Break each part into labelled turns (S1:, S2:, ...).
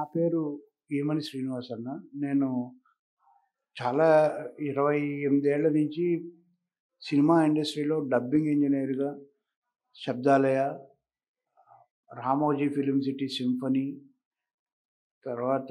S1: పేరు ఈమని శ్రీనివాస్ అన్న నేను చాలా ఇరవై ఎనిమిదేళ్ల నుంచి సినిమా ఇండస్ట్రీలో డబ్బింగ్ ఇంజనీర్గా Shabdalaya Ramoji film city symphony తర్వాత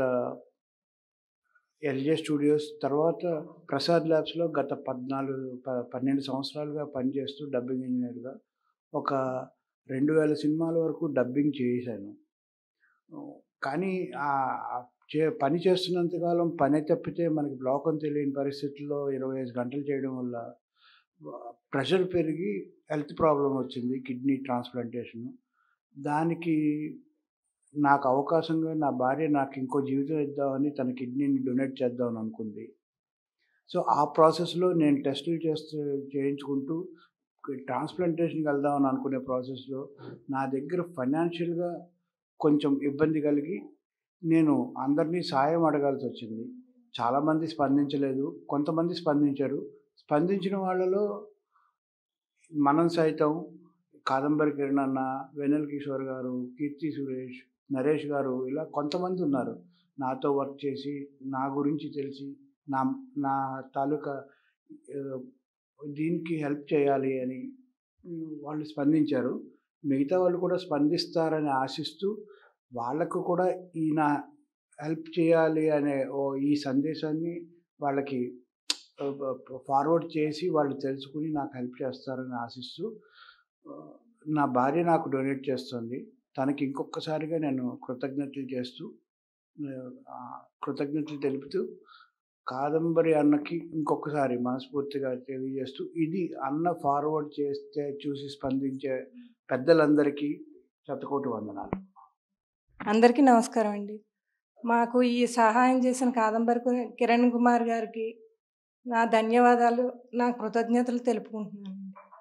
S1: ఎల్జే స్టూడియోస్ తర్వాత ప్రసాద్ ల్యాబ్స్లో గత పద్నాలుగు ప పన్నెండు సంవత్సరాలుగా పనిచేస్తూ డబ్బింగ్ ఇంజనీర్గా ఒక రెండు వేల సినిమాల వరకు డబ్బింగ్ చేశాను కానీ ఆ చే పని చేస్తున్నంతకాలం పని తప్పితే మనకి లోకం తెలియని పరిస్థితుల్లో ఇరవై ఐదు గంటలు చేయడం వల్ల ప్రెషర్ పెరిగి హెల్త్ ప్రాబ్లం వచ్చింది కిడ్నీ ట్రాన్స్ప్లాంటేషన్ దానికి నాకు అవకాశంగా నా భార్య నాకు ఇంకో జీవితం ఇద్దామని తన కిడ్నీని డొనేట్ చేద్దామని అనుకుంది సో ఆ ప్రాసెస్లో నేను టెస్టులు చేస్తూ చేయించుకుంటూ ట్రాన్స్ప్లాంటేషన్కి వెళ్దామని అనుకునే ప్రాసెస్లో నా దగ్గర ఫైనాన్షియల్గా కొంచెం ఇబ్బంది కలిగి నేను అందరినీ సాయం అడగాల్సి వచ్చింది చాలామంది స్పందించలేదు కొంతమంది స్పందించారు స్పందించిన వాళ్ళలో మనం సైతం కాదంబరి కిరణ్ అన్న వెనల్ కిషోర్ గారు కీర్తి సురేష్ నరేష్ గారు ఇలా కొంతమంది ఉన్నారు నాతో వర్క్ చేసి నా గురించి తెలిసి నా నా తాలూకా దీనికి హెల్ప్ చేయాలి అని వాళ్ళు స్పందించారు మిగతా వాళ్ళు కూడా స్పందిస్తారని ఆశిస్తూ వాళ్ళకు కూడా ఈయన హెల్ప్ చేయాలి అనే ఓ ఈ సందేశాన్ని వాళ్ళకి ఫార్వర్డ్ చేసి వాళ్ళు తెలుసుకుని నాకు హెల్ప్ చేస్తారని ఆశిస్తూ నా భార్య నాకు డొనేట్ చేస్తుంది తనకి ఇంకొకసారిగా నేను కృతజ్ఞతలు చేస్తూ కృతజ్ఞతలు తెలుపుతూ కాదంబరి అన్నకి ఇంకొకసారి మనస్ఫూర్తిగా తెలియజేస్తూ ఇది అన్న ఫార్వర్డ్ చేస్తే చూసి స్పందించే పెద్దలందరికీ శతకోటి వందనాలు
S2: అందరికీ నమస్కారం అండి మాకు ఈ సహాయం చేసిన కాదంబరి కిరణ్ కుమార్ గారికి నా ధన్యవాదాలు నా కృతజ్ఞతలు తెలుపుకుంటున్నాను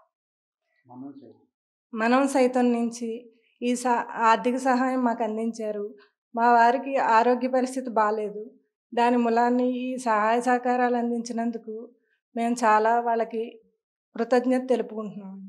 S2: మనం సైతం నుంచి ఈ సా ఆర్థిక సహాయం మాకు అందించారు మా వారికి ఆరోగ్య పరిస్థితి బాగాలేదు దాని మూలాన్ని ఈ సహాయ సహకారాలు అందించినందుకు మేము చాలా వాళ్ళకి కృతజ్ఞత తెలుపుకుంటున్నాం